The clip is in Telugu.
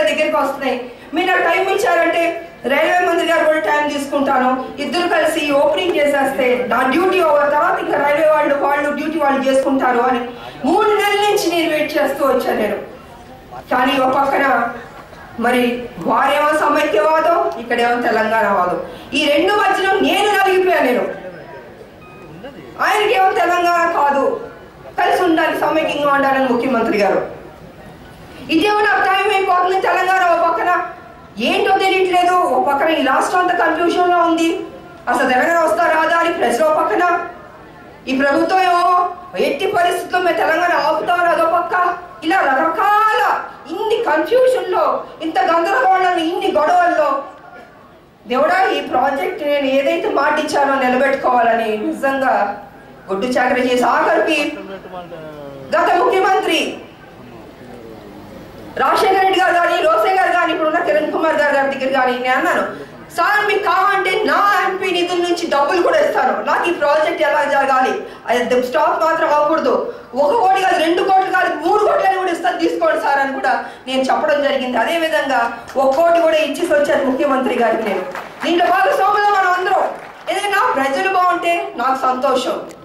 గారి దగ్గరికి వస్తున్నాయి మీరు నాకు టైం ఇచ్చారంటే రైల్వే మంత్రి గారు కూడా టైం తీసుకుంటాను ఇద్దరు కలిసి ఓపెనింగ్ చేసేస్తే నా డ్యూటీ ఓవర్ తర్వాత ఇంకా రైల్వే వాళ్ళు వాళ్ళు డ్యూటీ వాళ్ళు చేసుకుంటారు అని మూడు నెలల నుంచి నేను వెయిట్ చేస్తూ వచ్చాను నేను కానీ ఒక పక్కన మరి వారేమో సమైక్యవాదం ఇక్కడేమో తెలంగాణ వాదం ఈ రెండు మధ్యలో నేను నలిగిపోయాను నేను ఆయనకేమో తెలంగాణ కాదు కలిసి ఉండాలి సమైక్యంగా ఉండాలని ముఖ్యమంత్రి గారు ఇదేమో నాకు టైం అయిపోతుంది తెలంగాణ ఒక పక్కన ఏంటో తెలియట్లేదు ఒక పక్కన ఈ రాష్ట్రం అంతా కన్ఫ్యూజన్ లో ఉంది అసలు తెలంగాణ వస్తా రాదా అని ప్రజలు ఒక పక్కన ఈ ప్రభుత్వం ఏమో ఎట్టి పరిస్థితుల్లో మేము తెలంగాణ ఆపుతామని అదో పక్క ఇలా రకరకాల ఇన్ని కన్ఫ్యూజన్ లో ఇంత గందరగోళంలో ఇన్ని గొడవల్లో దేవుడా ఈ ప్రాజెక్ట్ నేను ఏదైతే మాట ఇచ్చానో నిలబెట్టుకోవాలని నిజంగా గుడ్డు చాకరీ చేసి ఆఖరికి గత ముఖ్యమంత్రి రాజశేఖర రెడ్డి గారు కానీ రోసే గారు కానీ ఇప్పుడున్న కిరణ్ కుమార్ గారు గారి దగ్గర కానీ నేను అన్నాను సార్ మీకు కావాలంటే నా ఎంపీ నిధుల నుంచి డబ్బులు కూడా ఇస్తాను నాకు ఈ ప్రాజెక్ట్ ఎలా జరగాలి అది స్టాప్ మాత్రం అవ్వకూడదు ఒక కోటి కాదు రెండు కోట్లు కాదు మూడు కోట్లని కూడా ఇస్తాను తీసుకోండి సార్ అని కూడా నేను చెప్పడం జరిగింది అదే విధంగా ఒక కోటి కూడా ఇచ్చేసి వచ్చాను ముఖ్యమంత్రి గారికి నేను దీంట్లో భాగస్వాములు మనం అందరం ఎందుకంటే నా ప్రజలు బాగుంటే నాకు సంతోషం